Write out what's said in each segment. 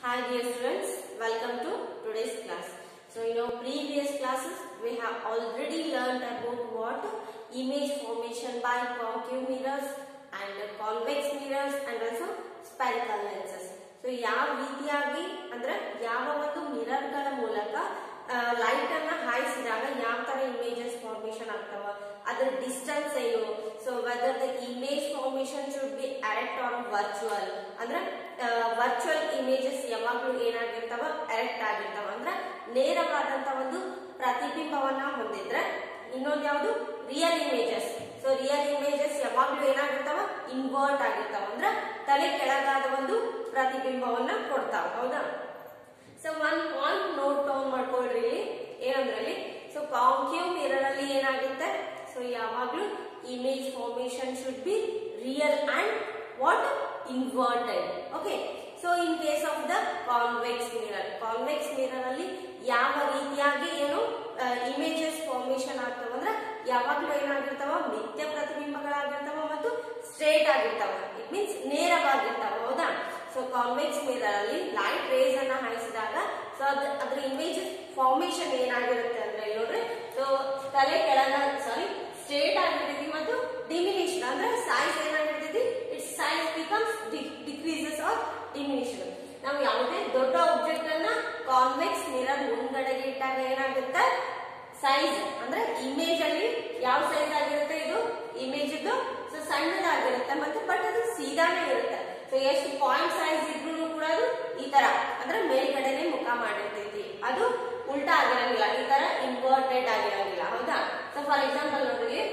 Hi dear students, welcome to today's class. So in our previous classes, we have already learned about what image formation by concave mirrors and convex mirrors and also spherical lenses. So ಯಾವ ರೀತಿಯಾಗಿ ಅಂದ್ರೆ ಯಾವ ಒಂದು ಮಿರರ್ಗಳ ಮೂಲಕ light ಅನ್ನ ಹಾಯಿಸಿದಾಗ ಯಾವ ತರ images formation ಆಗ್ತಾವ ಅದರ ಡಿಸ್ಟೆನ್ಸ್ ಏನು so whether the image formation should be erect or virtual ಅಂದ್ರೆ ವರ್ಚುವಲ್ ಇಮೇಜಸ್ ಯಾವಾಗ್ಲೂ ಏನಾಗಿರ್ತಾವ ಎರೆಕ್ಟ್ ಆಗಿರ್ತಾವ ಅಂದ್ರೆ ನೇರವಾದಂತ ಒಂದು ಪ್ರತಿಬಿಂಬವನ್ನ ಹೊಂದಿದ್ರೆ ಇನ್ನೊಂದು ಯಾವುದು real images so real images ಯಾವಾಗ್ಲೂ ಏನಾಗಿರ್ತಾವ ಇನ್ವರ್ಟ್ ಆಗಿರ್ತಾವ ಅಂದ್ರೆ ತಲೆ ಕೆಳಗಾದ ಒಂದು ಪ್ರತಿಬಿಂಬವನ್ನ ಕೊಡ್ತಾವ ಹೌದಾ so one point note down ಮಾಡ್ಕೊಳ್ರಿ ಇಲ್ಲಿ ಏನಂದ್ರಲ್ಲಿ ಸೊ ಕಾಂಕೇವ್ ಮಿರರ್ ಅಲ್ಲಿ ಏನಾಗುತ್ತೆ ಸೊ ಯಾವಾಗ್ಲೂ image formation should be real and what inverted okay so in case of the convex mirror convex mirror ಅಲ್ಲಿ ಯಾವ ರೀತಿಯಾಗಿ ಏನು ಇಮೇಜಸ್ ಫಾರ್ಮೇಶನ್ ಆಗ್ತಾವ ಅಂದ್ರೆ ಯಾವಾಗ್ಲೂ ಏನಾಗಿರ್ತಾವ ನಿತ್ಯ ಪ್ರತಿಬಿಂಬಗಳಾಗಿರ್ತಾವ ಮತ್ತು ಸ್ಟ್ರೇಟ್ ಆಗಿರ್ತಾವ ಇಟ್ ಮೀನ್ಸ್ ನೇರವಾಗಿರ್ತಾವ ಹೌದಾ ಸೊ ಕಾನ್ವೆಕ್ಸ್ ಮಿರರ್ ಅಲ್ಲಿ ಲೈಟ್ ರೇಸ್ ಅನ್ನ ಹಾಯಿಸಿದಾಗ ಸೊ ಅದ್ರ ಅದ್ರ ಇಮೇಜ್ ಫಾರ್ಮೇಶನ್ ಏನಾಗಿರುತ್ತೆ ಅಂದ್ರೆ ಇಲ್ಲಿ ನೋಡ್ರಿ ಸೊ ತಲೆ ಕೆಳಗ ಸಾರಿ ಸ್ಟ್ರೇಟ್ ಆಗಿರ್ತೈತಿ ಮತ್ತು ಡಿಮಿನಿಷನ್ ಅಂದ್ರೆ ಸೈಜ್ ಏನಾಗಿರ್ತೈತಿ it's size becomes decreases or diminution ನಾವು ಯಾವುದೇ ದೊಡ್ಡ ಆಬ್ಜೆಕ್ಟ್ ಅನ್ನ ಕಾನ್ವೆಕ್ಸ್ ಮಿರರ್ ಮುಂದ್ಗಡೆಗೆ ಇಟ್ಟಾಗ ಏನಾಗುತ್ತೆ ಸೈಜ್ ಅಂದ್ರೆ ಇಮೇಜ್ ಅಲ್ಲಿ ಯಾವ ಸೈಜ್ ಆಗಿರುತ್ತೆ ಇದು ಇಮೇಜ್ ಇದು ಸೊ ಸಣ್ಣದಾಗಿರುತ್ತೆ ಮತ್ತೆ ಬಟ್ ಅದು ಸೀದಾನೇ ಇರುತ್ತೆ ಸೊ ಎಷ್ಟು ಪಾಯಿಂಟ್ ಸೈಜ್ ಇದ್ರೂ ಕೂಡ ಅದು ಈ ತರ ಅಂದ್ರೆ ಮೇಲ್ಗಡೆನೆ ಮುಖ ಮಾಡಿರ್ತೈತಿ ಅದು ಉಲ್ಟಾ ಆಗಿರಂಗಿಲ್ಲ ಈ ತರ ಇನ್ವರ್ಟೆಡ್ ಆಗಿರಂಗಿಲ್ಲ ಹೌದಾ ಸೊ ಫಾರ್ ಎಕ್ಸಾಂಪಲ್ ನೋಡ್ರಿ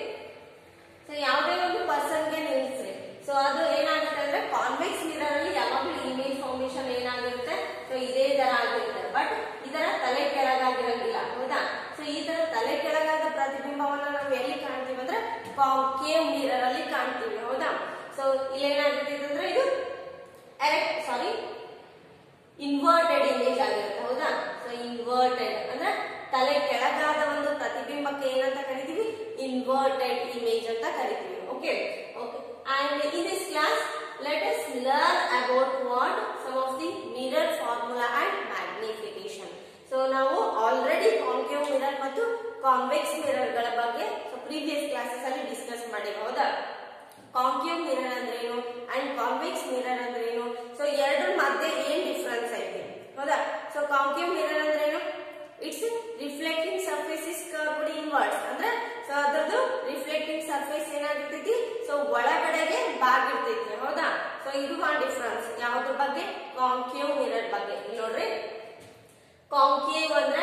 ಸೊ ಯಾವುದೇ ಒಂದು ಪರ್ಸನ್ಗೆ ನಿಲ್ಸ್ರಿ ಸೊ ಅದು ಏನಾಗುತ್ತೆ ಅಂದ್ರೆ ಕಾನ್ವೆಕ್ಸ್ ಮಿರರ್ ಅಲ್ಲಿ ಯಾವಾಗಲೂ ಇಮೇಜ್ ಫಾರ್ಮೇಶನ್ ಏನಾಗಿರುತ್ತೆ ಸೊ ಇದೇ ತರ ಆಗಿರುತ್ತೆ ಬಟ್ ಇದರ ತಲೆ ಕೆಳಗಾಗಿರಂಗಿಲ್ಲ ಹೌದಾ ಸೊ ಈ ತರ ತಲೆ ಕೆಳಗಾದ ಪ್ರತಿಬಿಂಬವನ್ನ ನಾವು ಎಲ್ಲಿ ಕಾಣ್ತೀವಿ ಅಂದ್ರೆ ಕಾಂಕೇವ್ ಮಿರರ್ ಅಲ್ಲಿ ಕಾಣ್ತೀವಿ ಹೌದಾ ಸೊ ಇಲ್ಲಿ ಏನಾಗುತ್ತೆ ಅಂದ್ರೆ ಇದು ಎರೆಕ್ಟ್ ಸಾರಿ ಇನ್ವರ್ಟೆಡ್ ಇಮೇಜ್ ಆಗಿರುತ್ತೆ ಹೌದಾ ಸೊ ಇನ್ವರ್ಟೆಡ್ ಅಂದ್ರೆ ತಲೆ ಕೆಳಗಾದ ಒಂದು ಪ್ರತಿಬಿಂಬಕ್ಕೆ ಏನಂತ ಕರಿತೀವಿ ಇನ್ವರ್ಟೆಡ್ ಇಮೇಜ್ ಅಂತ ಕರಿತೀವಿ okay okay and in this class let us learn about what some of the mirror formula and magnification so ನಾವು ಆಲ್ರೆಡಿ ಕಾನ್ಕೇವ್ ಮಿರರ್ ಮತ್ತು ಕಾನ್ವೆಕ್ಸ್ ಮಿರರ್ ಗಳ ಬಗ್ಗೆ ಪ್ರೀವಿಯಸ್ ಕ್ಲಾಸಸ್ ಅಲ್ಲಿ ಡಿಸ್ಕಸ್ ಮಾಡಿವಿ ಹೌದಾ ಕಾನ್ಕೇವ್ ಮಿರರ್ ಅಂದ್ರೆ ಏನು ಅಂಡ್ ಕಾನ್ವೆಕ್ಸ್ ಮಿರರ್ ಅಂದ್ರೆ ಏನು ಸೊ ಎರಡರ ಮಧ್ಯೆ ಏನ್ ಡಿಫ್ರೆನ್ಸ್ ಐತಿ ಹೌದಾ ಸೊ ಕಾನ್ಕೇವ್ ಮಿರರ್ ಅಂದ್ರೆ ಏನು it's reflecting surface is curved inwards ಅಂದ್ರೆ ಸೊ ಅದರದ್ದು ರಿಫ್ಲೆಕ್ಟಿಂಗ್ ಸರ್ಫೇಸ್ ಏನಾಗಿರ್ತೈತಿ ಸೊ ಒಳಗಡೆಗೆ ಬಾಗಿರ್ತೈತಿ ಹೌದಾ ಸೊ ಇದು ಆ ಡಿಫ್ರೆನ್ಸ್ ಯಾವ್ದ್ರ ಬಗ್ಗೆ ಕಾನ್ಕೇವ್ ಮಿರರ್ ಬಗ್ಗೆ ಇಲ್ಲಿ ನೋಡ್ರಿ ಕಾನ್ಕೇವ್ ಅಂದ್ರೆ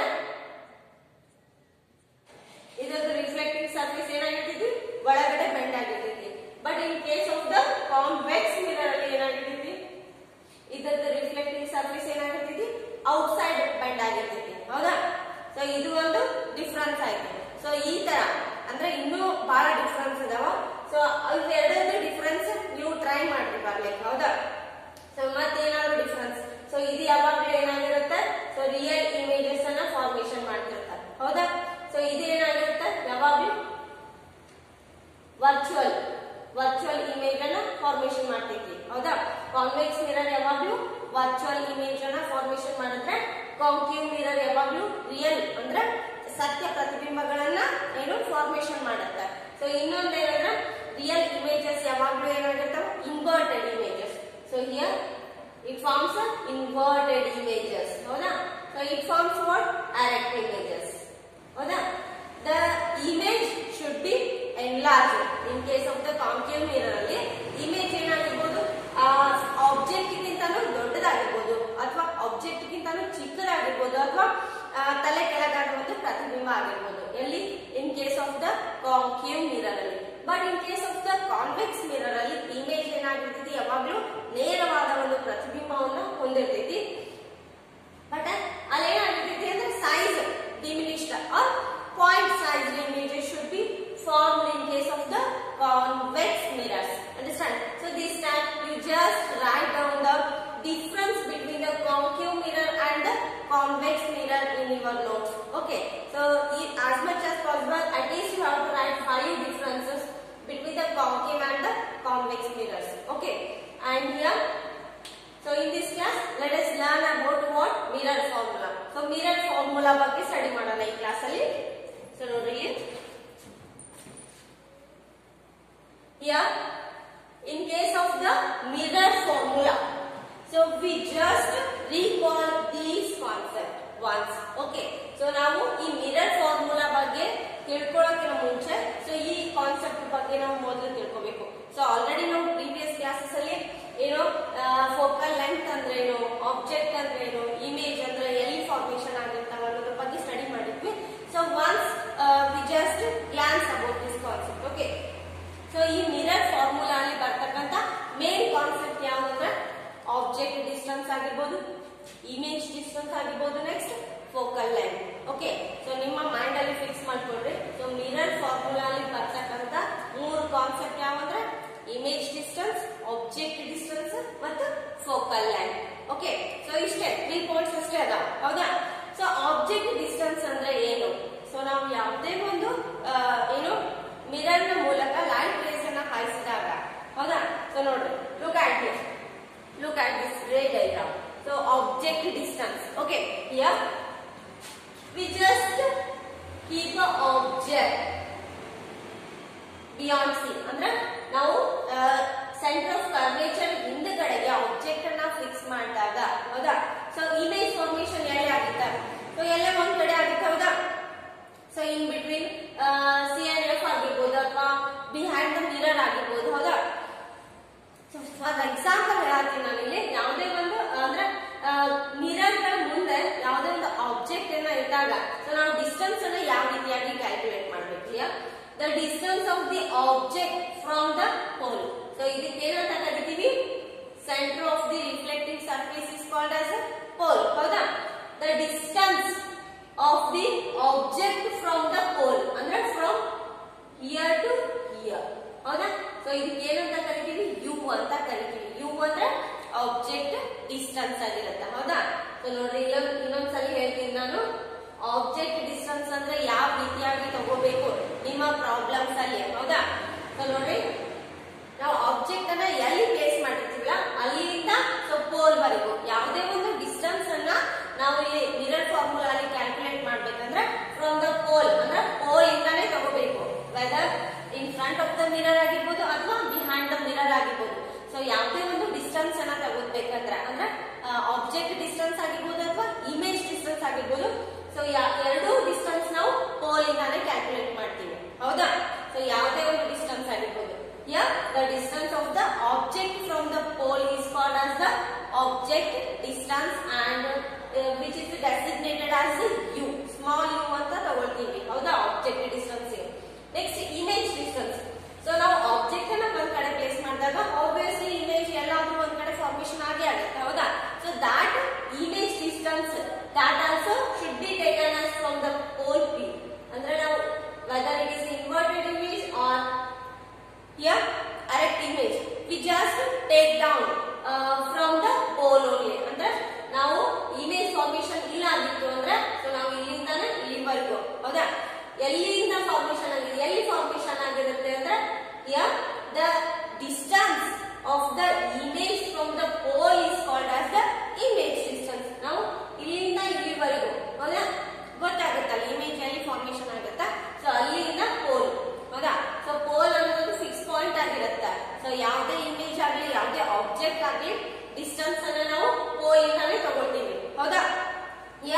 ಇದ್ರದ್ದು ರಿಫ್ಲೆಕ್ಟಿಂಗ್ ಸರ್ಫೇಸ್ ಏನಾಗಿರ್ತೈತಿ ಒಳಗಡೆ ಬೆಂಡ್ ಆಗಿರ್ತೈತಿ but in case of the convex mirror ಅಲ್ಲಿ ಏನಾಗಿರ್ತೈತಿ ಇದ್ರದ್ದು ರಿಫ್ಲೆಕ್ಟಿಂಗ್ ಸರ್ಫೇಸ್ ಏನಾಗಿರ್ತೈತಿ ಔಟ್ಸೈಡ್ ಬೆಂಡ್ ಆಗಿರ್ತೈತಿ ಹೌದಾ ಸೊ ಇದು ಒಂದು ಡಿಫ್ರೆನ್ಸ್ ಆಯ್ತು ಸೊ ಈ ತರ ಅಂದ್ರೆ ಇನ್ನೂ ಬಹಳ ಡಿಫ್ರೆನ್ಸ್ ಇದಾವ ಸೊ ಇವೆರಡರದ್ದು ಡಿಫ್ರೆನ್ಸ್ ನೀವು ಟ್ರೈ ಮಾಡ್ರಿ ಬರ್ಲಿಕ್ಕೆ ಹೌದಾ ಸೊ ಮತ್ತೇನಾದ್ರು ಡಿಫ್ರೆನ್ಸ್ ಸೊ ಇದು ಯಾವಾಗ್ಲೂ ಏನಾಗಿರುತ್ತೆ ಸೊ ರಿಯಲ್ ಇಮೇಜಸ್ ಅನ್ನ ಫಾರ್ಮೇಶನ್ ಮಾಡ್ತಿರ್ತಾರೆ ಹೌದಾ ಸೊ ಇದು ಏನಾಗಿರುತ್ತೆ ಯಾವಾಗ್ಲೂ ವರ್ಚುವಲ್ ವರ್ಚುವಲ್ ಇಮೇಜ್ ಅನ್ನ ಫಾರ್ಮೇಶನ್ ಮಾಡ್ತೈತಿ ಹೌದಾ ಕಾನ್ವೆಕ್ಸ್ ಮಿರರ್ ಯಾವಾಗ್ಲೂ ವರ್ಚುವಲ್ ಇಮೇಜ್ ಅನ್ನ ಫಾರ್ಮೇಶನ್ ಮಾಡಿದ್ರೆ ಕಾಂಕ್ಯೂವ್ ಮಿರರ್ ಯಾವಾಗ್ಲೂ ರಿಯಲ್ ಅಂದ್ರೆ ಸತ್ಯ ಪ್ರತಿಬಿಂಬಗಳನ್ನ ಏನು ಫಾರ್ಮೇಶನ್ ಮಾಡುತ್ತೆ ಸೊ ಇನ್ನೊಂದು ಏನಂದ್ರೆ ರಿಯಲ್ ಇಮೇಜಸ್ ಯಾವಾಗ್ಲೂ ಏನಾಗಿರ್ತಾವ inverted images so here it forms inverted images ಹೌದಾ so it forms what direct images ಹೌದಾ the image should be enlarge in case of the concave mirror ಅಲ್ಲಿ ಇಮೇಜ್ ಏನಾಗಿರ್ಬೋದು ಆಬ್ಜೆಕ್ಟ್ ಗಿಂತನೂ ದೊಡ್ಡದಾಗಿರ್ಬೋದು ಅಥವಾ ಆಬ್ಜೆಕ್ಟ್ ಗಿಂತನೂ ಚಿಕ್ಕದಾಗಿರ್ಬೋದು ಅಥವಾ ತಲೆ ಕೆಳಗಾದ ಒಂದು ಪ್ರತಿಬಿಂಬ ಆಗಿರ್ಬೋದು ಎಲ್ಲಿ in case of the concave mirror ಅಲ್ಲಿ but in case of the convex mirror ಅಲ್ಲಿ ಇಮೇಜ್ ಏನಾಗಿರ್ತೈತಿ ಯಾವಾಗ್ಲೂ ನೇರವಾದ ಒಂದು ಪ್ರತಿಬಿಂಬವನ್ನ ಹೊಂದಿರ್ತೈತಿ ಬಟ್ ಅಲ್ಲಿ ಏನಾಗಿರ್ತೈತಿ ಅಂದ್ರೆ size diminished or point size images should be formed in case of the convex mirrors. Understand? So this time you just write down the difference between the concave mirror and the convex mirror in your notes. Okay. So as much as possible, at least you have to write five differences between the concave and the convex mirrors. Okay. And here, so in this class, let us learn formula ಬಗ್ಗೆ study ಮಾಡೋಣ ಈ class ಅಲ್ಲಿ so ನೋಡ್ರಿ here in case of the mirror formula so we just recall these concept once okay so ನಾವು ಈ mirror formula ಬಗ್ಗೆ ತಿಳ್ಕೊಳ್ಳೋಕ್ಕಿಂತ ಮುಂಚೆ so ಈ ಕಾನ್ಸೆಪ್ಟ್ ಬಗ್ಗೆ ನಾವು ಮೊದಲು ತಿಳ್ಕೊಬೇಕು ಸೊ ಆಲ್ರೆಡಿ ನಾವು ಪ್ರೀವಿಯಸ್ ಕ್ಲಾಸಸ್ ಅಲ್ಲಿ ಏನೋ ಫೋಕಲ್ ಲೆಂತ್ ಅಂದ್ರೆ ಏನು ಆಬ್ಜೆಕ್ಟ್ ಅಂದ್ರೆ ಏನು ಇಮೇಜ್ ಅಂದ್ರೆ ಎಲ್ಲಿ ಫಾರ್ಮೇಶನ್ ಆಗಿರ್ತಾವ ಅನ್ನೋದ್ರ ಬಗ್ಗೆ ಸ್ಟಡಿ ಮಾಡಿದ್ವಿ so once we just glance about this concept okay so ಈ ಮಿರರ್ ಫಾರ್ಮುಲಾ ಅಲ್ಲಿ ಬರ್ತಕ್ಕಂತ ಮೇನ್ ಕಾನ್ಸೆಪ್ಟ್ ಯಾವಂದ್ರೆ ಆಬ್ಜೆಕ್ಟ್ ಡಿಸ್ಟೆನ್ಸ್ ಆಗಿರ್ಬೋದು ಇಮೇಜ್ ಡಿಸ್ಟೆನ್ಸ್ ಆಗಿರ್ಬೋದು next focal length okay so ನಿಮ್ಮ ಮೈಂಡ್ ಅಲ್ಲಿ ಫಿಕ್ಸ್ ಮಾಡ್ಕೊಡ್ರಿ ಸೊ ಮಿರರ್ ಫಾರ್ಮುಲಾ ಅಲ್ಲಿ ಬರ್ತಕ್ಕಂತ ಮೂರು ಕಾನ್ಸೆಪ್ಟ್ ಯಾವಂದ್ರೆ ಇಮೇಜ್ ಡಿಸ್ಟೆನ್ಸ್ ಆಬ್ಜೆಕ್ಟ್ ಡಿಸ್ಟೆನ್ಸ್ ಮತ್ತು ಫೋಕಲ್ ಲೈನ್ ಓಕೆ ಸೊ ಇಷ್ಟೇ ತ್ರೀ ಪಾಯಿಂಟ್ಸ್ ಅಷ್ಟೇ ಅದಾವ ಹೌದಾ ಸೊ ಆಬ್ಜೆಕ್ಟ್ ಡಿಸ್ಟೆನ್ಸ್ ಅಂದ್ರೆ ಏನು ಸೊ ನಾವು ಯಾವುದೇ ಒಂದು ಆ, ಏನು ಮಿರರ್ ನ ಮೂಲಕ ಲೈಟ್ ರೇಸ್ ಅನ್ನ ಹಾಯಿಸಿದಾಗ ಹೌದಾ ಸೊ ನೋಡ್ರಿ look at this look at this ray diagram so object distance okay here we just keep a object beyond C ಅಂದ್ರೆ ನಾವು ಸೆಂಟರ್ ಆಫ್ ಕರ್ವೇಚರ್ ಹಿಂದ್ಗಡೆಗೆ ಆಬ್ಜೆಕ್ಟ್ ಅನ್ನ ಫಿಕ್ಸ್ ಮಾಡಿದಾಗ ಹೌದಾ ಸೊ ಇಮೇಜ್ ಫಾರ್ಮೇಶನ್ ಎಲ್ಲಿ ಆಗುತ್ತೆ ಸೊ ಎಲ್ಲ ಒಂದ್ ಕಡೆ ಆಗುತ್ತೆ ಹೌದಾ so in between C and F ಆಗಿರ್ಬೋದು ಅಥವಾ ಬಿಹೈಂಡ್ ದ ಮಿರರ್ ಆಗಿರ್ಬೋದು ಹೌದಾ ಫಾರ್ ಎಕ್ಸಾಂಪಲ್ ಹೇಳತ್ತೀನಿ ನಾನು ಇಲ್ಲಿ ಯಾವುದೇ ಒಂದು ಆ, ಅಂದ್ರೆ ಮಿರರ್ ಗಳ ಮುಂದೆ ಯಾವುದೇ ಒಂದು ಆಬ್ಜೆಕ್ಟ್ ಅನ್ನ ಇಟ್ಟಾಗ ಸೊ ನಾವು ಡಿಸ್ಟೆನ್ಸ್ ಅನ್ನ ಯಾವ ರೀತಿಯಾಗಿ ಕ್ಯಾಲ್ಕುಲೇಟ್ ಮಾಡ್ಬೇಕು the distance of the object from the hole so ಇದಕ್ಕೆ ಏನಂತ ಕರಿತೀವಿ center of the reflective surface is called as a pole ಹೌದಾ the distance of the object from the pole ಅಂದ್ರೆ ಫ್ರಮ್ ಹಿಯರ್ ಟು ಹಿಯರ್ ಹೌದಾ so ಇದಕ್ಕೆ ಏನಂತ ಕರಿತೀವಿ you ಅಂತ ಕರಿತೀವಿ ಯು ಅಂದ್ರೆ ಆಬ್ಜೆಕ್ಟ್ ಡಿಸ್ಟೆನ್ಸ್ ಆಗಿರುತ್ತೆ ಹೌದಾ ಸೊ ನೋಡ್ರಿ ಇಲ್ಲೊಂದ್ ಇನ್ನೊಂದ್ಸಲಿ ಹೇಳ್ತೀನಿ ನಾನು ಆಬ್ಜೆಕ್ಟ್ ಡಿಸ್ಟೆನ್ಸ್ ಅಂದ್ರೆ ಯಾವ ರೀತಿಯಾಗಿ ತಗೋಬೇಕು ನಿಮ್ಮ ಪ್ರಾಬ್ಲಮ್ಸ್ ಅಲ್ಲಿ ಹೌದಾ ಸೊ ನೋಡ್ರಿ ನಾವು ಆಬ್ಜೆಕ್ಟ್ ಅನ್ನ ಎಲ್ಲಿ ಪ್ಲೇಸ್ ಮಾಡಿರ್ತೀವಲ್ಲ ಅಲ್ಲಿಂದ ಸೊ ಪೋಲ್ ವರೆಗೂ ಯಾವುದೇ ಒಂದು ಡಿಸ್ಟೆನ್ಸ್ ಅನ್ನ ನಾವು ಇಲ್ಲಿ ಮಿರರ್ ಫಾರ್ಮುಲಾ ಅಲ್ಲಿ ಕ್ಯಾಲ್ಕುಲೇಟ್ ಮಾಡ್ಬೇಕಂದ್ರೆ ಫ್ರಮ್ ದ ಪೋಲ್ ಅಂದ್ರೆ ಪೋಲ್ ಇಂದಾನೇ ತಗೋಬೇಕು whether in front of the mirror ಆಗಿರ್ಬೋದು ಅಥವಾ ಬಿಹೈಂಡ್ ದ ಮಿರರ್ ಆಗಿರ್ಬೋದು ಸೊ ಯಾವುದೇ ಒಂದು ಡಿಸ್ಟೆನ್ಸ್ ಅನ್ನ ತಗೋಬೇಕಂದ್ರೆ ಅಂದ್ರೆ ಆಬ್ಜೆಕ್ಟ್ ಡಿಸ್ಟೆನ್ಸ್ ಆಗಿರ್ಬೋದು ಅಥವಾ ಇಮೇಜ್ ಡಿಸ್ಟೆನ್ಸ್ ಆಗಿರ್ಬೋದು ಸೊ ಎರಡೂ ಡಿಸ್ಟೆನ್ಸ್ ನಾವು ಪೋಲ್ ಇಂದಾನೇ ಕ್ಯಾಲ್ಕುಲೇಟ್ ಮಾಡ್ತೀವಿ ಹೌದಾ ಸೊ ಯಾವುದೇ ಒಂದು ಡಿಸ್ಟೆನ್ಸ್ ಆಗಿರ್ಬೋದು Yeah, the distance of the object from the pole is called as the object distance and uh, which is designated as the u. Small u ಅಂತ ತಗೊಳ್ತೀವಿ ಹೌದಾ object distance next image distance so ನಾವು object ಅನ್ನ ಒಂದ್ ಕಡೆ place ಮಾಡಿದಾಗ obviously image ಎಲ್ಲಾದ್ರೂ ಒಂದ್ ಕಡೆ ಫಾರ್ಮೇಶನ್ ಆಗೇ ಆಗುತ್ತೆ ಹೌದಾ so that image distance that also should be taken as from the pole P ಅಂದ್ರೆ ನಾವು whether it is inverted image or here erect image we just take down uh, from the pole only ಅಂದ್ರೆ ನಾವು image formation ಇಲ್ಲ ಆಗಿತ್ತು ಅಂದ್ರೆ so ನಾವು ಇಲ್ಲಿಂದಾನೆ ಇಲ್ಲಿವರೆಗೂ ಹೌದಾ ಎಲ್ಲಿಂದ ಫಾರ್ಮೇಶನ್ ಆಗಿದೆ ಎಲ್ಲಿ ಫಾರ್ಮೇಶನ್ ಆಗಿರುತ್ತೆ ಅಂದ್ರೆ here the distance of the image from the pole is called as the image distance ನಾವು ಇಲ್ಲಿಂದ ಇಲ್ಲಿವರೆಗೂ ಹೌದಾ ಗೊತ್ತಾಗುತ್ತಲ್ಲ ಇಮೇಜ್ ಎಲ್ಲಿ ಫಾರ್ಮೇಶನ್ ಆಗುತ್ತಾ ಸೊ ಅಲ್ಲಿಂದ ಪೋಲ್ ಹೌದಾ ಸೊ ಪೋಲ್ ಅನ್ನೋದು ಫಿಕ್ಸ್ ಪಾಯಿಂಟ್ ಆಗಿರುತ್ತೆ ಸೊ ಯಾವುದೇ ಇಮೇಜ್ ಆಗಲಿ ಯಾವುದೇ ಆಬ್ಜೆಕ್ಟ್ ಆಗಲಿ ಡಿಸ್ಟೆನ್ಸ್ ಅನ್ನ ನಾವು ಪೋಲ್ ಇಂದಾನೆ ತಗೊಳ್ತೀವಿ ಹೌದಾ yeah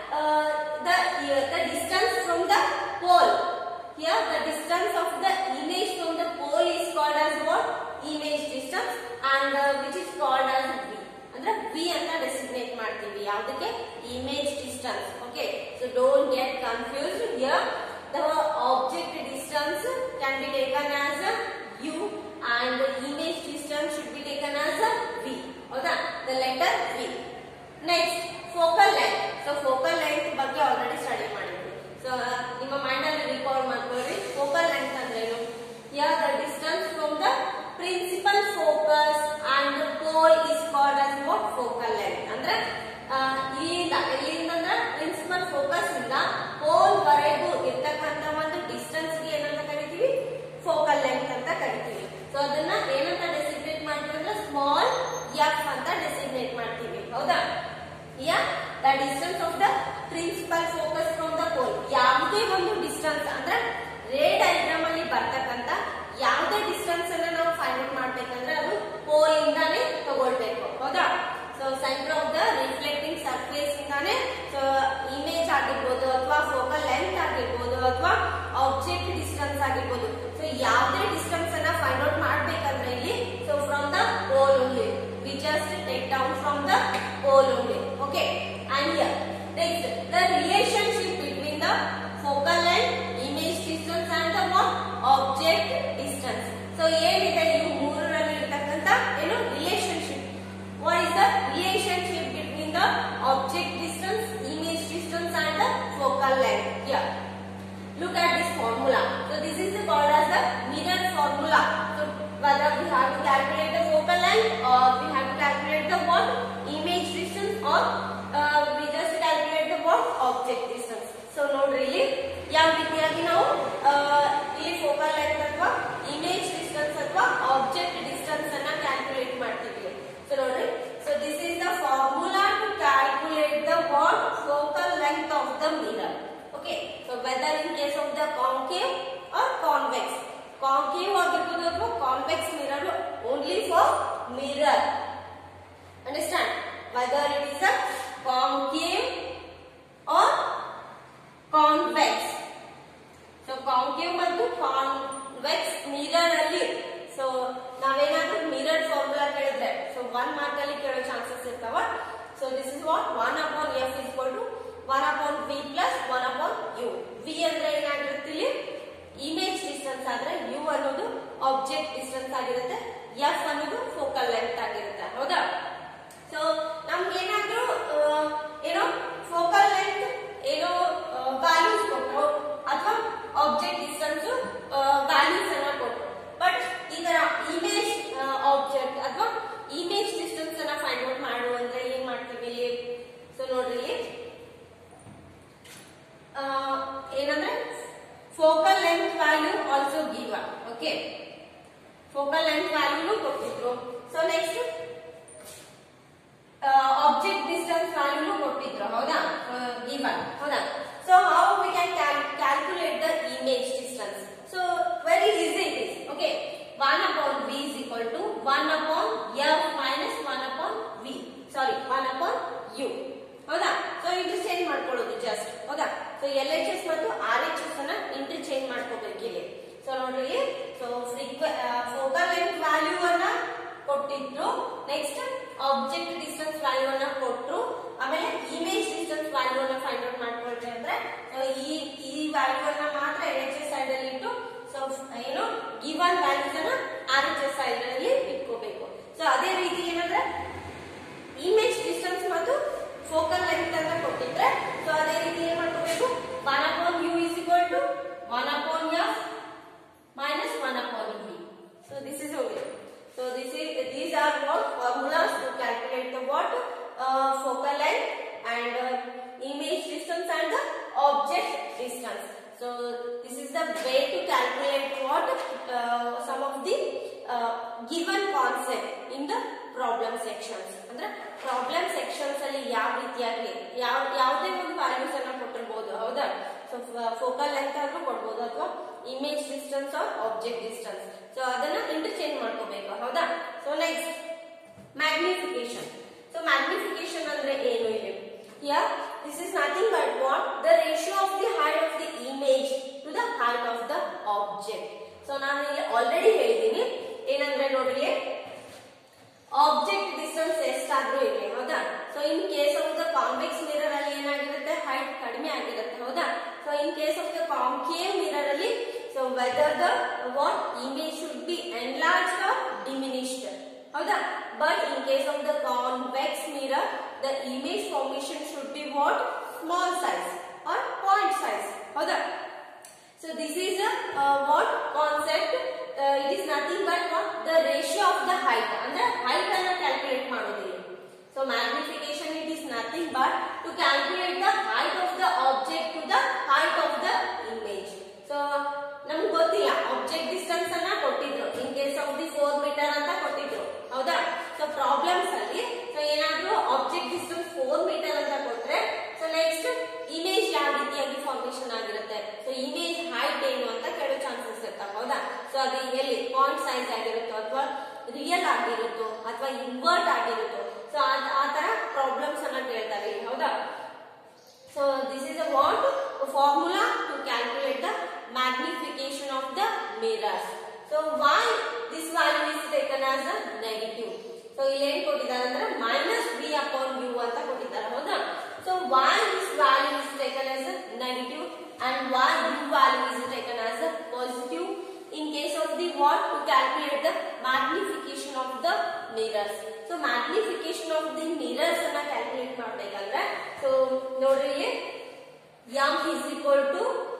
the the distance from the pole Here the distance of the image from the pole is called as what? Image distance and uh, which is called as V. ಅಂದ್ರೆ V ಅಂತ designate ಮಾಡ್ತೀವಿ ಯಾವುದಕ್ಕೆ image distance okay so don't get confused here the object distance can be taken as a U and image distance should be taken as a V. ಹೌದಾ the letter V. Next focal length so focal length ಬಗ್ಗೆ already study ಮಾಡಿದ್ವಿ ಸೊ ನಿಮ್ಮ mind ಅಲ್ಲಿ recall ಮಾಡ್ಕೊಳ್ಳಿ focal length ಅಂದ್ರೆ ಏನು yeah the distance from the principal focus and pole is called as what focal length ಅಂದ್ರೆ ಆ, ಇಲ್ಲಿಂದ ಎಲ್ಲಿಂದ ಅಂದ್ರೆ ಪ್ರಿನ್ಸಿಪಲ್ ಫೋಕಸ್ ಇಂದ ಪೋಲ್ ವರೆಗೂ ಇರ್ತಕ್ಕಂತ ಒಂದು ಡಿಸ್ಟೆನ್ಸ್ ಗೆ ಏನಂತ ಕರಿತೀವಿ ಫೋಕಲ್ ಲೆಂತ್ ಅಂತ ಕರಿತೀವಿ ಸೊ ಅದನ್ನ ಏನಂತ ಡೆಸಿಗ್ನೇಟ್ ಮಾಡ್ತೀವಿ ಅಂದ್ರೆ ಸ್ಮಾಲ್ ಎಫ್ ಅಂತ ಡೆಸಿಗ್ನೇಟ್ ಮಾಡ್ತೀವಿ ಹೌದಾ yeah the distance of the principal focus from the pole ಯಾವುದೇ ಒಂದು ಡಿಸ್ಟೆನ್ಸ್ ಅಂದ್ರೆ ರೇ ಡಯಾಗ್ರಾಮ್ ಅಲ್ಲಿ ಬರ್ತಕ್ಕಂತ ಯಾವುದೇ ಡಿಸ್ಟೆನ್ಸ್ ಅನ್ನ ನಾವು ಫೈಂಡ್ ಔಟ್ ಮಾಡ್ಬೇಕಂದ್ರೆ ಅದು ಪೋಲ್ ಇಂದಾನೆ ತಗೊಳ್ಬೇಕು ಹೌದಾ so center of the reflecting surface ಇಂದಾನೆ ಸೊ ಇಮೇಜ್ ಆಗಿರ್ಬೋದು ಅಥವಾ ಫೋಕಲ್ ಲೆಂತ್ ಆಗಿರ್ಬೋದು ಅಥವಾ ಆಬ್ಜೆಕ್ಟ್ ಡಿಸ್ಟೆನ್ಸ್ ಆಗಿರ್ಬೋದು ಸೊ ಯಾವುದೇ ಡಿಸ್ಟೆನ್ಸ್ ಅನ್ನ ಫೈಂಡ್ ಔಟ್ ಮಾಡ್ಬೇಕಂದ್ರೆ ಇಲ್ಲಿ so from the pole only we just take down from the pole only. Okay. And here, next, the relationship between the focal length, image distance and the what? Object distance. So, ಏನಿದೆ ಇವು ಮೂರರಲ್ಲಿ ಇರ್ತಕ್ಕಂಥ ಏನು relationship what is the relationship between the object distance image distance and the focal length here look at this formula so this is called as the mirror formula so whether we have to calculate the focal length or we have to calculate the what image distance or uh, we just calculate the what object distance so ನೋಡ್ರಿ ಇಲ್ಲಿ ಯಾವ ರೀತಿಯಾಗಿ ನಾವು ಇಲ್ಲಿ focal length ಅಥವಾ image distance ಅಥವಾ object distance ಅನ್ನ calculate ಮಾಡ್ತೀವಿ ಸೊ ನೋಡ್ರಿ so this is the formula to calculate the what focal length of the mirror okay so whether in case of the concave or convex concave ಆಗಿರ್ಬೋದು ಅಥವಾ convex mirror only for mirror understand whether it is a concave or convex so concave ಮತ್ತು convex mirror ಅಲ್ಲಿ so ನಾವೇನಾದ್ರೂ mirror formula ಕೇಳಿದ್ರೆ so one mark ಅಲ್ಲಿ ಕೇಳೋ chances ಇರ್ತಾವ so this is what one upon f is to one upon v plus one upon u v ಅಂದ್ರೆ ಏನಾಗಿರುತ್ತೆ ಇಲ್ಲಿ ಇಮೇಜ್ ಡಿಸ್ಟೆನ್ಸ್ ಆದ್ರೆ ಯು ಅನ್ನೋದು ಆಬ್ಜೆಕ್ಟ್ ಡಿಸ್ಟೆನ್ಸ್ ಆಗಿರುತ್ತೆ ಎಫ್ ಅನ್ನೋದು ಫೋಕಲ್ ಲೆಂತ್ ಆಗಿರುತ್ತೆ ಹೌದಾ ಸೊ ನಮ್ಗೆ ಏನಾದ್ರೂ ಏನೋ ಫೋಕಲ್ ಲೆಂತ್ ಏನೋ ವ್ಯಾಲ್ಯೂಸ್ ಕೊಟ್ಟರು ಅಥವಾ ಆಬ್ಜೆಕ್ಟ್ ಡಿಸ್ಟೆನ್ಸ್ ವ್ಯಾಲ್ಯೂಸ್ ಅನ್ನ ಕೊಟ್ಟರು ಬಟ್ ಈ ತರ ಇಮೇಜ್ ಆಬ್ಜೆಕ್ಟ್ ಅಥವಾ ಇಮೇಜ್ ಡಿಸ್ಟೆನ್ಸ್ ಅನ್ನ ಫೈಂಡ್ ಔಟ್ ಮಾಡು ಅಂದ್ರೆ ಏನ್ ಮಾಡ್ತೀವಿ ಇಲ್ಲಿ ಸೊ ನೋಡ್ರಿ ಇಲ್ಲಿ ಏನಂದ್ರೆ focal length value also give okay focal length value ಕೊಟ್ಟಿದ್ರು so next object distance value ಕೊಟ್ಟಿದ್ರು ಹೌದಾ ಗಿವನ್ ಹೌದಾ so how we can calculate the image distance so very easy it is okay one upon v is equal to one upon f minus one upon v sorry one upon you ಹೌದಾ so interchange ಮಾಡ್ಕೊಳ್ಳೋದು just ಹೌದಾ so L H S ಮತ್ತು R H S ಅನ್ನ interchange ಮಾಡ್ಕೋಬೇಕು ಇಲ್ಲಿ so ನೋಡ್ರಿ so focal length value ಅನ್ನ ಕೊಟ್ಟಿದ್ರು ನೆಕ್ಸ್ಟ್ ಆಬ್ಜೆಕ್ಟ್ ಡಿಸ್ಟೆನ್ಸ್ ವ್ಯಾಲ್ಯೂ ಅನ್ನ ಕೊಟ್ರು ಆಮೇಲೆ ಇಮೇಜ್ ಡಿಸ್ಟೆನ್ಸ್ ವ್ಯಾಲ್ಯೂ ಅನ್ನ ಫೈಂಡ್ ಔಟ್ ಮಾಡ್ಕೊಳ್ರಿ ಅಂದ್ರೆ ಸೊ ಈ ಈ ವ್ಯಾಲ್ಯೂ ಅನ್ನ ಮಾತ್ರ ಎಲ್ ಎಚ್ ಎಸ್ ಸೈಡ್ ಅಲ್ಲಿ ಇಟ್ಟು ಸೊ ಏನು ಗಿವನ್ ವ್ಯಾಲ್ಯೂಸ್ ಅನ್ನ ಆರ್ ಎಚ್ ಎಸ್ ಸೈಡ್ ಅಲ್ಲಿ ಇಟ್ಕೋಬೇಕು ಸೊ ಅದೇ ರೀತಿ ಏನಂದ್ರೆ ಇಮೇಜ್ ಡಿಸ್ಟೆನ್ಸ್ ಮತ್ತು ಫೋಕಲ್ ಲೆಂತ್ ಅಂತ ಕೊಟ್ಟಿದ್ರೆ ಸೊ ಅದೇ ರೀತಿ ಏನ್ ಮಾಡ್ಕೋಬೇಕು one upon u is equal to one upon f minus one upon v so this is okay so this is these are what formulas to calculate the what focal length and image distance and the object distance so this is the way to calculate what uh, some of the uh, given concept in the problem sections ಅಂದ್ರೆ problem sections ಅಲ್ಲಿ ಯಾವ ರೀತಿಯಾಗಿ ಯಾವ ಯಾವುದೇ ಒಂದು values ಅನ್ನ ಕೊಟ್ಟಿರ್ಬೋದು ಹೌದಾ so focal length ಆದ್ರೂ ಕೊಡ್ಬೋದು ಅಥವಾ image distance or object distance so ಅದನ್ನ ಇಂಟರ್ಚೇಂಜ್ ಮಾಡ್ಕೋಬೇಕು ಹೌದಾ so next magnification so magnification ಅಂದ್ರೆ ಏನು ಇಲ್ಲಿ here this is nothing but what the ratio of the height of the image to the height of the object so ನಾನು ಇಲ್ಲಿ already ಹೇಳಿದ್ದೀನಿ ಏನಂದ್ರೆ ನೋಡ್ರಿ ಆಬ್ಜೆಕ್ಟ್ ಡಿಸ್ಟೆನ್ಸ್ ಎಷ್ಟಾದ್ರೂ ಇರಲಿ ಹೌದಾ so in case of the convex mirror ಅಲ್ಲಿ ಏನಾಗಿರುತ್ತೆ ಹೈಟ್ ಕಡಿಮೆ ಆಗಿರುತ್ತೆ ಹೌದಾ so in case of the concave mirror ಅಲ್ಲಿ so whether the what image should be enlarge or diminished ಹೌದಾ but in case of the convex mirror the image formation should be what small size or point size ಹೌದಾ So this is a uh, what concept? Uh, it is nothing but what the ratio of the height. ಅಂದ್ರೆ height ಅನ್ನ calculate ಮಾಡೋದು So magnification it is nothing but to calculate the height of the object to the height of the image. So ನಮ್ಗೆ ಗೊತ್ತಿಲ್ಲ object distance ಅನ್ನ ಕೊಟ್ಟಿದ್ರು in case of the four meter ಅಂತ ಕೊಟ್ಟಿದ್ರು ಹೌದಾ ಸೊ ಪ್ರಾಬ್ಲಮ್ಸ್ ಅಲ್ಲಿ so ಏನಾದ್ರೂ object distance four meter ಅಂತ ಕೊಟ್ರೆ and why u value is taken as a positive in case of the what to calculate the magnification of the mirrors so magnification of the mirrors ಅನ್ನ calculate ಮಾಡಬೇಕಂದ್ರೆ so ನೋಡ್ರಿ ಇಲ್ಲಿ m is equal to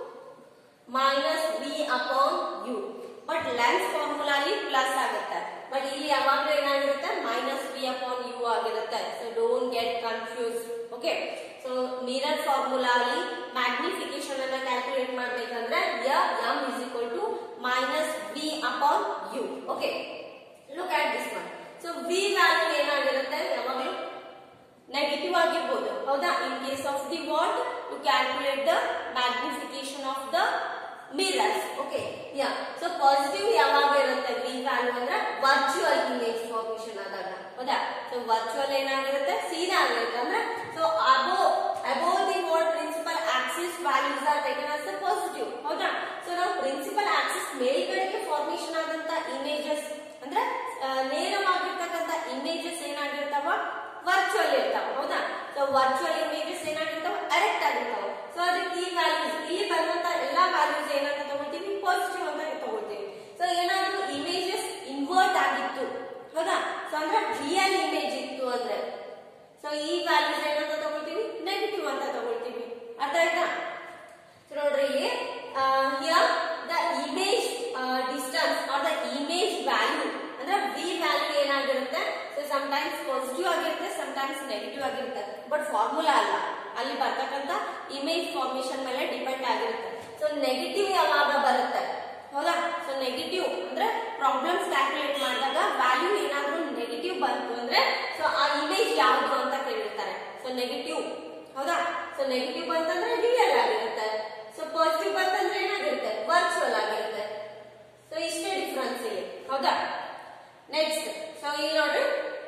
minus v upon u but lens formula ಅಲ್ಲಿ plus ಆಗುತ್ತೆ but ಇಲ್ಲಿ ಯಾವಾಗಲೂ ಏನಾಗಿರುತ್ತೆ minus v upon u ಆಗಿರುತ್ತೆ so don't get confuse okay so mirror formula ಅಲ್ಲಿ ಮ್ಯಾಗ್ನಿಫಿಕೇಶನ್ ಅನ್ನ ಕ್ಯಾಲ್ಕುಲೇಟ್ ಮಾಡ್ಬೇಕಂದ್ರೆ yeah m is equal to minus v upon u okay look at this one so v value ಏನಾಗಿರುತ್ತೆ ಯಾವಾಗಲೂ negative ಆಗಿರ್ಬೋದು ಹೌದಾ in case of the what to calculate the magnification of the mirrors okay yeah so positive ಯಾವಾಗ ಇರುತ್ತೆ v value ಅಂದ್ರೆ virtual image formation ಆದಾಗ ಹೌದಾ so virtual ಏನಾಗಿರುತ್ತೆ ಸೀದಾ ಆಗಿರುತ್ತೆ ಅಂದ್ರೆ so above above the what principal axis values are taken as positive ಹೌದಾ ಸೊ ನಾವು ಪ್ರಿನ್ಸಿಪಲ್ ಆಕ್ಸಿಸ್ ಮೇಲ್ಗಡೆಗೆ ಫಾರ್ಮೇಶನ್ ಆದಂತ ಇಮೇಜಸ್ ಅಂದ್ರೆ ಆ, ನೇರವಾಗಿರ್ತಕ್ಕಂಥ ಇಮೇಜಸ್ ಏನಾಗಿರ್ತಾವ ವರ್ಚುವಲ್ ಇರ್ತಾವ ಹೌದಾ ಸೊ ವರ್ಚುವಲ್ ಇಮೇಜಸ್ ಏನಾಗಿರ್ತಾವ ಅರೆಕ್ಟ್ ಆಗಿರ್ತಾವ ಸೊ ಅದಕ್ಕೆ ಈ ವ್ಯಾಲ್ಯೂಸ್ ಇಲ್ಲಿ ಬರುವಂತ ಎಲ್ಲಾ ವ್ಯಾಲ್ಯೂಸ್ ಏನಂತ ತಗೊಳ್ತೀವಿ ಪಾಸಿಟಿವ್ ಅಂತ ತಗೊಳ್ತೀವಿ ಸೊ ಏನಾದ್ರು ಇಮೇಜಸ್ ಇನ್ವರ್ಟ್ ಆಗಿತ್ತು ಹೌದಾ ಸೊ ಅಂದ್ರೆ ರಿಯಲ್ ಇಮೇಜ್ ಇತ್ತು ಅಂದ್ರೆ ಸೊ ಈ ವ್ಯಾಲ್ಯೂಸ್ ಏನಂತ ತಗೊಳ್ತೀವಿ ನೆಗೆಟಿವ್ ಅಂತ ತಗೊಳ್ತೀವಿ ಅರ್ಥ ಆಯ್ತಾ ಸೊ ನೋಡ್ರಿ ಇಲ್ಲಿ here the image distance or the image value ಅಂದ್ರೆ ವಿ ವ್ಯಾಲ್ಯೂ ಏನಾಗಿರುತ್ತೆ ಸೊ ಟೈಮ್ಸ್ ಪಾಸಿಟಿವ್ ಆಗಿರುತ್ತೆ ಟೈಮ್ಸ್ ನೆಗೆಟಿವ್ ಆಗಿರುತ್ತೆ ಬಟ್ ಫಾರ್ಮುಲಾ ಅಲ್ಲ ಅಲ್ಲಿ ಬರ್ತಕ್ಕಂತ ಇಮೇಜ್ ಫಾರ್ಮೇಶನ್ ಮೇಲೆ ಡಿಪೆಂಡ್ ಆಗಿರುತ್ತೆ ಸೊ ನೆಗೆಟಿವ್ ಯಾವಾಗ ಬರುತ್ತೆ ಹೌದಾ ಸೊ ನೆಗೆಟಿವ್ ಅಂದ್ರೆ ಪ್ರಾಬ್ಲಮ್ಸ್ ಕ್ಯಾಲ್ಕುಲೇಟ್ ಮಾಡಿದಾಗ ವ್ಯಾಲ್ಯೂ ಏನಾದ್ರೂ ನೆಗೆಟಿವ್ ಬಂತು ಅಂದ್ರೆ ಸೊ ಆ ಇಮೇಜ್ ಯಾವುದು ಅಂತ ಕೇಳಿರ್ತಾರೆ ಸೊ ನೆಗೆಟಿವ್ ಹೌದಾ ಸೊ ನೆಗೆಟಿವ್ ಬಂತಂದ್ರೆ ರಿಯಲ್ ಆಗಿರುತ್ತೆ ಸೊ ಪಾಸಿಟಿವ್ ಬಂತಂದ್ರೆ ಏನಾಗಿರುತ್ತೆ ವರ್ಚುವಲ್ ಆಗಿರುತ್ತೆ ಸೊ ಇಷ್ಟೇ ಡಿಫ್ರೆನ್ಸ್ ಇಲ್ಲಿ ಹೌದಾ ನೆಕ್ಸ್ಟ್ ಸೊ ಇಲ್ಲಿ ನೋಡ್ರಿ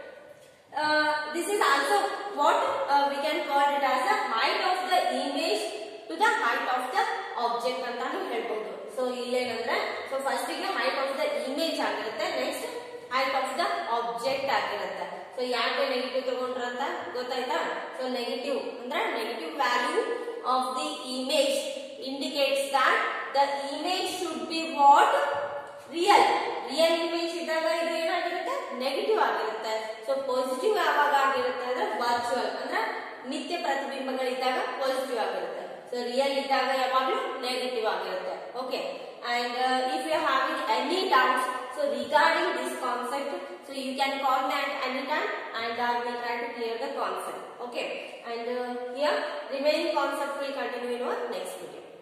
this is also what we can call it as the height of the image to the height of the object ಅಂತಾನು ಹೇಳ್ಬೋದು ಸೊ ಇಲ್ಲೇನಂದ್ರೆ ಸೊ ಫಸ್ಟ್ ಗೆ ಹೈಟ್ ಆಫ್ ದ ಇಮೇಜ್ ಆಗಿರುತ್ತೆ next height of the object ಆಗಿರುತ್ತೆ so ಯಾಕೆ negative ತಗೊಂಡ್ರಂತ ಗೊತ್ತಾಯ್ತಾ so negative ಅಂದ್ರೆ negative value of the image indicates that the image should be what real real image ಇದ್ದಾಗ ಇದು ಏನಾಗಿರುತ್ತೆ ನೆಗೆಟಿವ್ ಆಗಿರುತ್ತೆ ಸೊ ಪಾಸಿಟಿವ್ ಯಾವಾಗ ಆಗಿರುತ್ತೆ ಅಂದ್ರೆ ವರ್ಚುವಲ್ ಅಂದ್ರೆ ನಿತ್ಯ ಪ್ರತಿಬಿಂಬಗಳಿದ್ದಾಗ ಪಾಸಿಟಿವ್ ಆಗಿರುತ್ತೆ ಸೊ ರಿಯಲ್ ಇದ್ದಾಗ ಯಾವಾಗಲೂ ನೆಗೆಟಿವ್ ಆಗಿರುತ್ತೆ okay and if you having any doubts so regarding this concept so you can call me at any time and I will try to clear the concept okay and uh, here remaining concept will continue in our next video